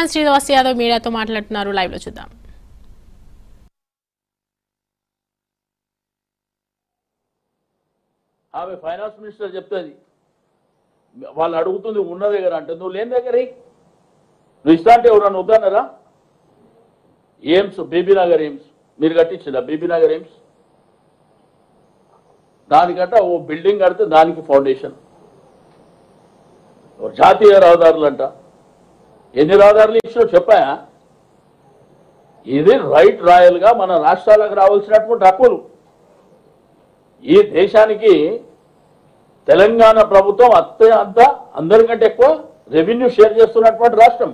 తలసాని శ్రీనివాస్ యాదవ్ మీడియాతో మాట్లాడుతున్నారు లైవ్ లో చూద్దాం ఆమె ఫైనాన్స్ మినిస్టర్ చెప్తుంది వాళ్ళు అడుగుతుంది ఉన్న దగ్గర అంటే నువ్వు లేని దగ్గర ఇయ్యి. నువ్వు ఇస్తా అంటే ఎవరన్నా వద్దన్నారా ఎయిమ్స్ బీబీ నగర్ ఎయిమ్స్ మీరు కట్టించిందా బీబీ నగర్ ఎయిమ్స్ దానికంట ఓ బిల్డింగ్ కడితే దానికి ఫౌండేషన్ ఓ జాతీయ రహదారులు అంట ఎన్ని రహదారులు ఇచ్చినా చెప్పాయా ఇది రైట్ రాయల్గా మన రాష్ట్రాలకు రావాల్సినటువంటి హక్కులు ఈ దేశానికి తెలంగాణ ప్రభుత్వం అత్యంత అందరికంటే ఎక్కువ రెవెన్యూ షేర్ చేస్తున్నటువంటి రాష్ట్రం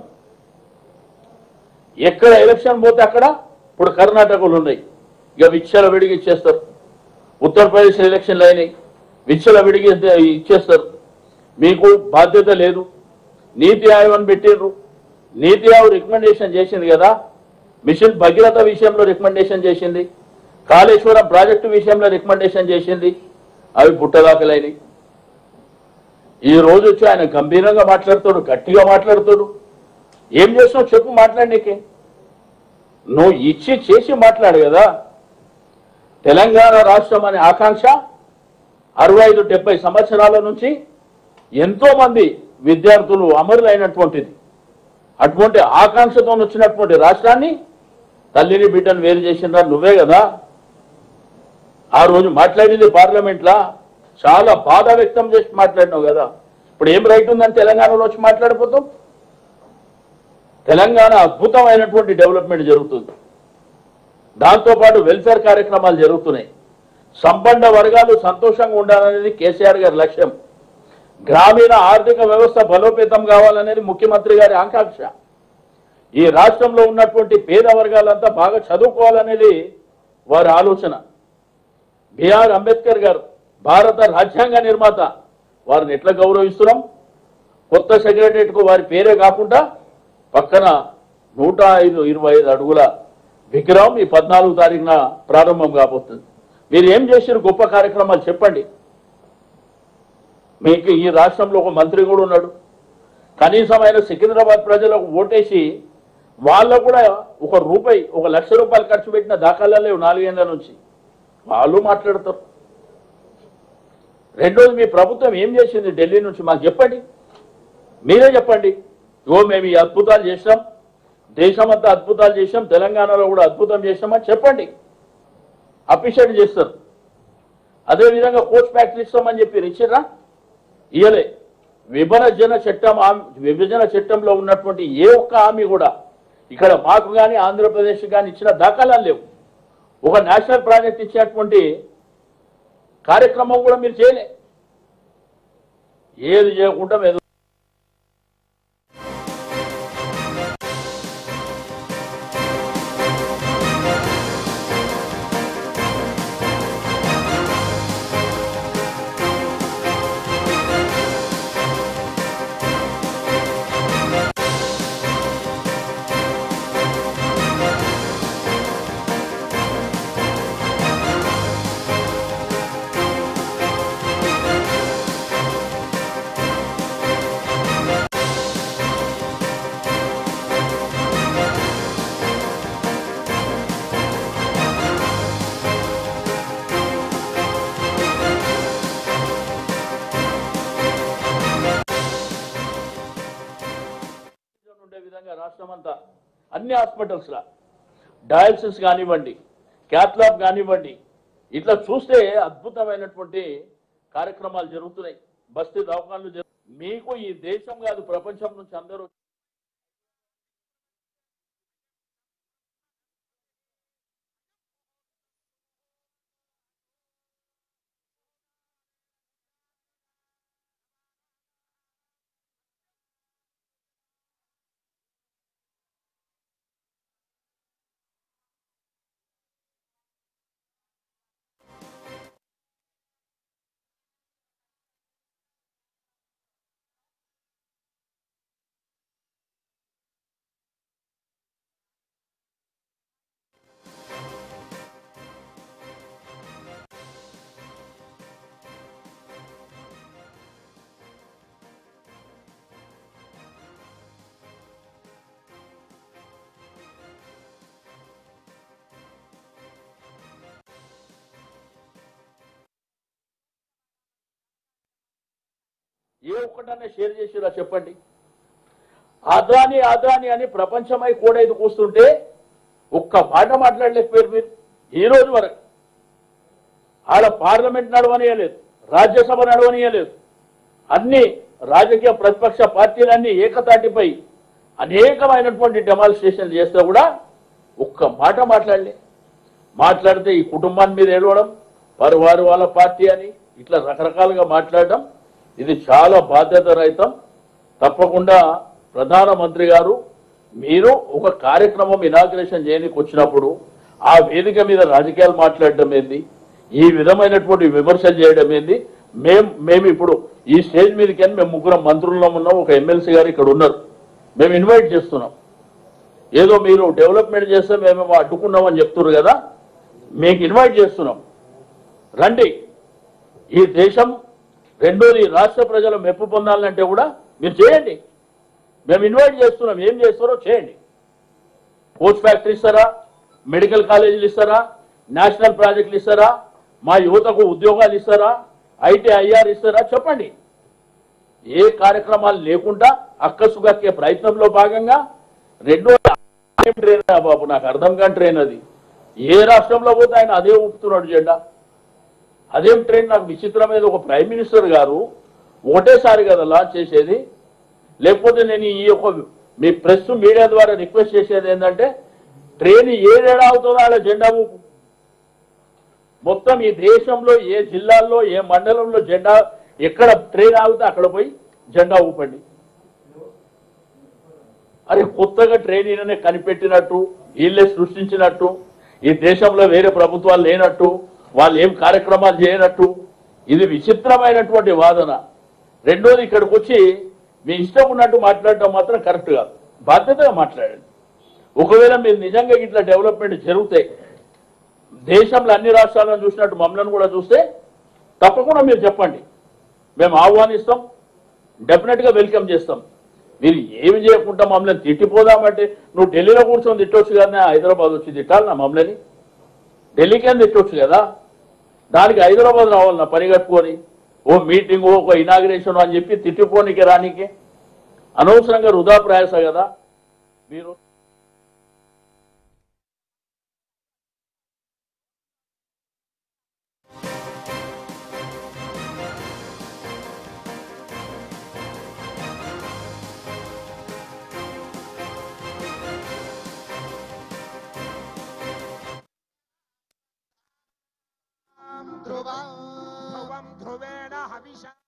ఎక్కడ ఎలక్షన్ పోతే అక్కడ ఇప్పుడు కర్ణాటకలు ఉన్నాయి ఇక విచ్చల విడిగి ఇచ్చేస్తారు ఉత్తరప్రదేశ్ ఎలక్షన్లు అయినాయి విచ్చల విడిగి ఇచ్చేస్తారు మీకు బాధ్యత లేదు నీతి ఆయోగ్ అని పెట్టిండ్రు నీతి ఆయోగ్ రికమెండేషన్ చేసింది కదా మిషన్ భగీరథ విషయంలో రికమెండేషన్ చేసింది కాళేశ్వరం ప్రాజెక్టు విషయంలో రికమెండేషన్ చేసింది అవి పుట్టదాఖలైనవి ఈ రోజు వచ్చి ఆయన గంభీరంగా మాట్లాడుతాడు గట్టిగా మాట్లాడుతాడు ఏం చేస్తున్నావు చెప్పు మాట్లాడనీకే నువ్వు ఇచ్చి చేసి మాట్లాడు కదా తెలంగాణ రాష్ట్రం అనే ఆకాంక్ష అరవై ఐదు డెబ్బై సంవత్సరాల నుంచి ఎంతో మంది విద్యార్థులు అమరులైనటువంటిది అటువంటి ఆకాంక్షతో వచ్చినటువంటి రాష్ట్రాన్ని తల్లిని బిడ్డను వేరు చేసినారు నువ్వే కదా ఆ రోజు మాట్లాడింది పార్లమెంట్లా చాలా బాధ వ్యక్తం చేసి మాట్లాడినావు కదా ఇప్పుడు ఏం రైట్ ఉందని తెలంగాణలో వచ్చి మాట్లాడిపోతాం తెలంగాణ అద్భుతమైనటువంటి డెవలప్మెంట్ జరుగుతుంది దాంతోపాటు వెల్ఫేర్ కార్యక్రమాలు జరుగుతున్నాయి సంపన్న వర్గాలు సంతోషంగా ఉండాలనేది కేసీఆర్ గారి లక్ష్యం గ్రామీణ ఆర్థిక వ్యవస్థ బలోపేతం కావాలనేది ముఖ్యమంత్రి గారి ఆకాంక్ష ఈ రాష్ట్రంలో ఉన్నటువంటి పేద వర్గాలంతా బాగా చదువుకోవాలనేది వారి ఆలోచన బిఆర్ అంబేద్కర్ గారు భారత రాజ్యాంగ నిర్మాత వారిని ఎట్లా గౌరవిస్తున్నాం కొత్త సెక్రటరియట్కు వారి పేరే కాకుండా పక్కన నూట ఐదు ఇరవై ఐదు అడుగుల విగ్రహం ఈ పద్నాలుగు తారీఖున ప్రారంభం కాబోతుంది మీరు ఏం చేశారు గొప్ప కార్యక్రమాలు చెప్పండి మీకు ఈ రాష్ట్రంలో ఒక మంత్రి కూడా ఉన్నాడు కనీసం ఆయన సికింద్రాబాద్ ప్రజలకు ఓటేసి వాళ్ళకు కూడా ఒక రూపాయి ఒక లక్ష రూపాయలు ఖర్చు పెట్టిన దాఖలాలు లేవు నాలుగేళ్ల నుంచి వాళ్ళు మాట్లాడతారు రెండోది మీ ప్రభుత్వం ఏం చేసింది ఢిల్లీ నుంచి మాకు చెప్పండి మీరే చెప్పండి ఇగో మేము ఈ అద్భుతాలు చేసాం దేశమంతా అద్భుతాలు చేసాం తెలంగాణలో కూడా అద్భుతం చేసామని చెప్పండి అప్రిషియేట్ చేస్తారు అదేవిధంగా కోచ్ ఫ్యాక్టరీ ఇస్తామని చెప్పి ఇచ్చిర్రా ఇయలే విభజన చట్టం హామీ- విభజన చట్టంలో ఉన్నటువంటి ఏ ఒక్క హామీ కూడా ఇక్కడ మాకు కానీ ఆంధ్రప్రదేశ్ కానీ ఇచ్చిన దాఖలాలు లేవు ఒక నేషనల్ ప్రాజెక్ట్ ఇచ్చేటువంటి కార్యక్రమం కూడా మీరు చేయలే ఏది చేయకుండా ఏదో ఉండే విధంగా రాష్ట్రం అంతా అన్ని హాస్పిటల్స్ లా డయాలసిస్ కానివ్వండి క్యాథ్లాబ్ కానివ్వండి ఇట్లా చూస్తే అద్భుతమైనటువంటి కార్యక్రమాలు జరుగుతున్నాయి బస్తీ దవాఖాన్లు జరు- మీకు ఈ దేశం కాదు ప్రపంచం నుంచి అందరూ ఏ ఒక్కటన్నా షేర్ చేసిరా చెప్పండి అదాని అదాని అని ప్రపంచమై కూడా ఇది కూస్తుంటే ఒక్క మాట మాట్లాడలేకపోయారు మీరు ఈ రోజు వరకు ఆడ పార్లమెంట్ నడవనీయలేదు రాజ్యసభ నడవనీయలేదు అన్ని రాజకీయ ప్రతిపక్ష పార్టీలన్నీ ఏకతాటిపై అనేకమైనటువంటి డెమాన్స్ట్రేషన్లు చేస్తే కూడా ఒక్క మాట మాట్లాడలే మాట్లాడితే ఈ కుటుంబాన్ని మీద ఏడవడం వారు వాళ్ళ పార్టీ అని ఇట్లా రకరకాలుగా మాట్లాడడం ఇది చాలా బాధ్యత రహితం తప్పకుండా ప్రధానమంత్రి గారు మీరు ఒక కార్యక్రమం ఇనాగ్రేషన్ చేయడానికి వచ్చినప్పుడు ఆ వేదిక మీద రాజకీయాలు మాట్లాడడం ఏంది ఈ విధమైనటువంటి విమర్శలు చేయడం ఏంది మేం మేము ఇప్పుడు ఈ స్టేజ్ మీదకి అని మేము ముగ్గురం మంత్రుల్లో ఉన్నాం ఒక ఎమ్మెల్సీ గారు ఇక్కడ ఉన్నారు మేము ఇన్వైట్ చేస్తున్నాం ఏదో మీరు డెవలప్మెంట్ చేస్తే మేమేమో అడ్డుకున్నామని చెప్తున్నారు కదా మీకు ఇన్వైట్ చేస్తున్నాం రండి ఈ దేశం రెండోది రాష్ట్ర ప్రజలు మెప్పు పొందాలంటే కూడా మీరు చేయండి మేము ఇన్వైట్ చేస్తున్నాం ఏం చేస్తారో చేయండి పోస్ట్ ఫ్యాక్టరీ ఇస్తారా మెడికల్ కాలేజీలు ఇస్తారా నేషనల్ ప్రాజెక్టులు ఇస్తారా మా యువతకు ఉద్యోగాలు ఇస్తారా ఐటీ ఐఆర్ ఇస్తారా చెప్పండి ఏ కార్యక్రమాలు లేకుండా అక్కసుగక్కే ప్రయత్నంలో భాగంగా రెండో ఏం ట్రైన్ రా బాబు నాకు అర్థం కాని ట్రైన్ అది ఏ రాష్ట్రంలో పోతే ఆయన అదే ఊపుతున్నాడు జెండా అదేం ట్రైన్ నాకు విచిత్రమైన ఒక ప్రైమ్ మినిస్టర్ గారు ఒకటేసారి కదా లాంచ్ చేసేది లేకపోతే నేను ఈ యొక్క మీ ప్రెస్ మీడియా ద్వారా రిక్వెస్ట్ చేసేది ఏంటంటే ట్రైన్ ఏడేడా అవుతుందో అలా జెండా ఊపు మొత్తం ఈ దేశంలో ఏ జిల్లాల్లో ఏ మండలంలో జెండా ఎక్కడ ట్రైన్ ఆగితే అక్కడ పోయి జెండా ఊపండి అరే కొత్తగా ట్రైన్ ఈయననే కనిపెట్టినట్టు వీళ్ళే సృష్టించినట్టు ఈ దేశంలో వేరే ప్రభుత్వాలు లేనట్టు వాళ్ళు ఏం కార్యక్రమాలు చేయనట్టు ఇది విచిత్రమైనటువంటి వాదన రెండోది ఇక్కడికి వచ్చి మీ ఇష్టం ఉన్నట్టు మాట్లాడటం మాత్రం కరెక్ట్ కాదు బాధ్యతగా మాట్లాడండి ఒకవేళ మీరు నిజంగా ఇట్లా డెవలప్మెంట్ జరుగుతాయి దేశంలో అన్ని రాష్ట్రాలను చూసినట్టు మమ్మల్ని కూడా చూస్తే తప్పకుండా మీరు చెప్పండి మేము ఆహ్వానిస్తాం డెఫినెట్గా వెల్కమ్ చేస్తాం మీరు ఏమి చేయకుండా మమ్మల్ని తిట్టిపోదామంటే నువ్వు ఢిల్లీలో కూర్చొని తిట్టొచ్చు కదా హైదరాబాద్ వచ్చి తిట్టాలన్నా మమ్మల్ని ఢిల్లీకి అని తిట్టొచ్చు కదా దానికి హైదరాబాద్ రావాలన్నా పని కట్టుకొని ఓ మీటింగ్ ఒక ఇనాగ్రేషన్ అని చెప్పి తిట్టిపోనికి రానికి అనవసరంగా వృధా ప్రయాస కదా మీరు ధ్రువం ధ్రువం ధ్రువేణ హవిష